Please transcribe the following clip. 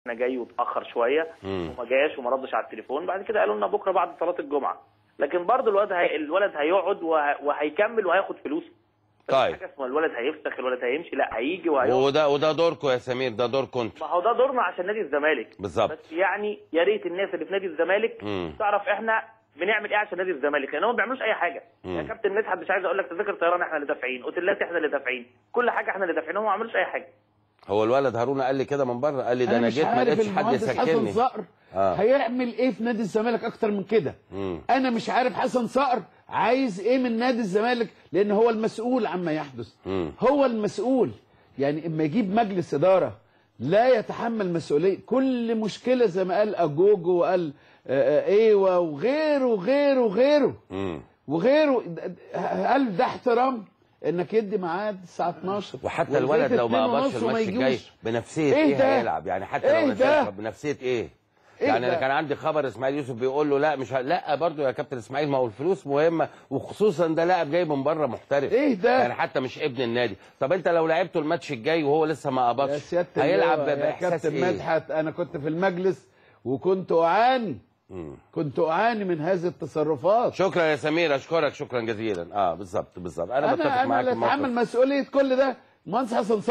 انا جاي واتاخر شويه مم. وما جاش وما ردش على التليفون بعد كده قالوا لنا بكره بعد صلاه الجمعه لكن برضه الولد هي... الولد هيقعد وه... وهيكمل وهياخد فلوس طيب. حاجه اسمها الولد هيفسخ الولد هيمشي لا هيجي وهيقعد وده وده دوركم يا سمير ده دوركم انتوا ما هو ده دورنا عشان نادي الزمالك بالظبط. بس يعني يا ريت الناس اللي في نادي الزمالك مم. تعرف احنا بنعمل ايه عشان نادي الزمالك لان هم ما بيعملوش اي حاجه مم. يا كابتن مدحت مش عايز اقول لك تذاكر طيران احنا اللي دافعين اوتيلات احنا اللي دافعين كل حاجه احنا اللي دافعين هم ما عملوش اي حاجه هو الولد هارون قال لي كده من بره قال لي ده انا مش جيت ما عارف لقيتش حد المهندس حسن يسكنني صقر آه. هيعمل ايه في نادي الزمالك اكتر من كده مم. انا مش عارف حسن صقر عايز ايه من نادي الزمالك لان هو المسؤول عما يحدث مم. هو المسؤول يعني اما يجيب مجلس اداره لا يتحمل مسؤوليه كل مشكله زي ما قال اجوجو وقال آه، آه، ايوه وغيره وغيره وغيره مم. وغيره د- هل ده احترام انك يدي ميعاد الساعه 12 وحتى ولغاية الولد لو ما اتنين قبضش ونص وما الماتش الجاي يجوش. بنفسيه إيه ايه, ده؟ هيلعب يعني حتى إيه لو ده؟ نتائج بنفسيه ايه إيه يعني انا ده؟ كان عندي خبر اسماعيل يوسف بيقول له لا مش ه... لا برضه يا كابتن اسماعيل ما هو الفلوس مهمه وخصوصا ده لاعب جاي من بره محترف إيه ده؟ يعني حتى مش ابن النادي طب انت لو لعبته الماتش الجاي وهو لسه ما يا قبضش سياده هيلعب اللواء، يا باحساس كابتن ايه مدحت انا كنت في المجلس وكنت اعاني مم. كنت اعاني من هذه التصرفات شكرا يا سمير اشكرك شكرا جزيلا اه بالظبط بالظبط انا, بتفق انا انا معاك اللي في الموقف. اتحمل مسؤوليه كل ده مهندس حسن